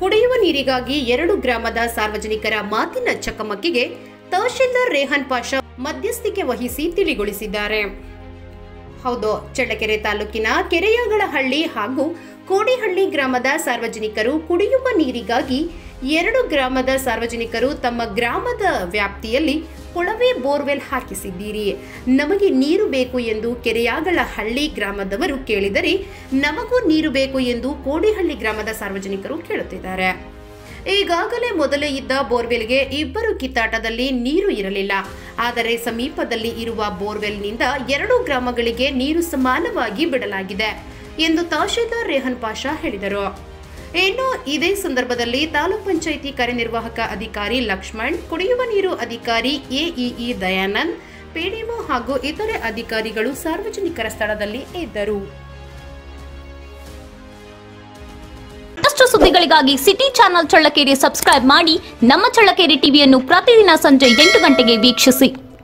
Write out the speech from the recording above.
ಕುಡಿಯುವ ನೀರಿಗಾಗಿ ಎರಡು ಗ್ರಾಮದ ಸಾರ್ವಜನಿಕರ ಮಾತಿನ ಚಕಮಕಿಗೆ ತಹಶೀಲ್ದಾರ್ ರೇಹನ್ ಪಾಷಾ ಮಧ್ಯಸ್ಥಿಕೆ ವಹಿಸಿ ತಿಳಿಗೊಳಿಸಿದ್ದಾರೆ ಹೌದು ಚಳ್ಳಕೆರೆ ತಾಲೂಕಿನ ಕೆರೆಯಗಳಹಳ್ಳಿ ಹಾಗೂ ಕೋಡಿಹಳ್ಳಿ ಗ್ರಾಮದ ಸಾರ್ವಜನಿಕರು ಕುಡಿಯುವ ನೀರಿಗಾಗಿ ಎರಡು ಗ್ರಾಮದ ಸಾರ್ವಜನಿಕರು ತಮ್ಮ ಗ್ರಾಮದ ವ್ಯಾಪ್ತಿಯಲ್ಲಿ ಕೊಳವೆ ಬೋರ್ವೆಲ್ ಹಾಕಿಸಿದ್ದೀರಿ ನಮಗೆ ನೀರು ಬೇಕು ಎಂದು ಕೆರೆಯಾಗಳಹಳ್ಳಿ ಗ್ರಾಮದವರು ಕೇಳಿದರೆ ನಮಗೂ ನೀರು ಬೇಕು ಎಂದು ಕೋಡಿಹಳ್ಳಿ ಗ್ರಾಮದ ಸಾರ್ವಜನಿಕರು ಕೇಳುತ್ತಿದ್ದಾರೆ ಈಗಾಗಲೇ ಮೊದಲೇ ಇದ್ದ ಬೋರ್ವೆಲ್ಗೆ ಇಬ್ಬರು ಕಿತ್ತಾಟದಲ್ಲಿ ನೀರು ಇರಲಿಲ್ಲ ಆದರೆ ಸಮೀಪದಲ್ಲಿ ಇರುವ ಬೋರ್ವೆಲ್ನಿಂದ ಎರಡು ಗ್ರಾಮಗಳಿಗೆ ನೀರು ಸಮಾನವಾಗಿ ಬಿಡಲಾಗಿದೆ ಎಂದು ತಹಶೀಲ್ದಾರ್ ರೇಹನ್ ಪಾಷಾ ಹೇಳಿದರು ಇನ್ನು ಇದೇ ಸಂದರ್ಭದಲ್ಲಿ ತಾಲೂಕ್ ಪಂಚಾಯಿತಿ ಕಾರ್ಯನಿರ್ವಾಹಕ ಅಧಿಕಾರಿ ಲಕ್ಷ್ಮಣ್ ಕುಡಿಯುವ ನೀರು ಅಧಿಕಾರಿ ಎಇಇ ದಯಾನಂದ್ ಪಿಡಿಒ ಹಾಗೂ ಇತರೆ ಅಧಿಕಾರಿಗಳು ಸಾರ್ವಜನಿಕರ ಸ್ಥಳದಲ್ಲಿ ಇದ್ದರು ಮತ್ತಷ್ಟು ಸುದ್ದಿಗಳಿಗಾಗಿ ಸಿಟಿ ಚಾನೆಲ್ ಚಳ್ಳಕೆರೆ ಸಬ್ಸ್ಕ್ರೈಬ್ ಮಾಡಿ ನಮ್ಮ ಚಳ್ಳಕೆರೆ ಟಿವಿಯನ್ನು ಪ್ರತಿದಿನ ಸಂಜೆ ಎಂಟು ಗಂಟೆಗೆ ವೀಕ್ಷಿಸಿ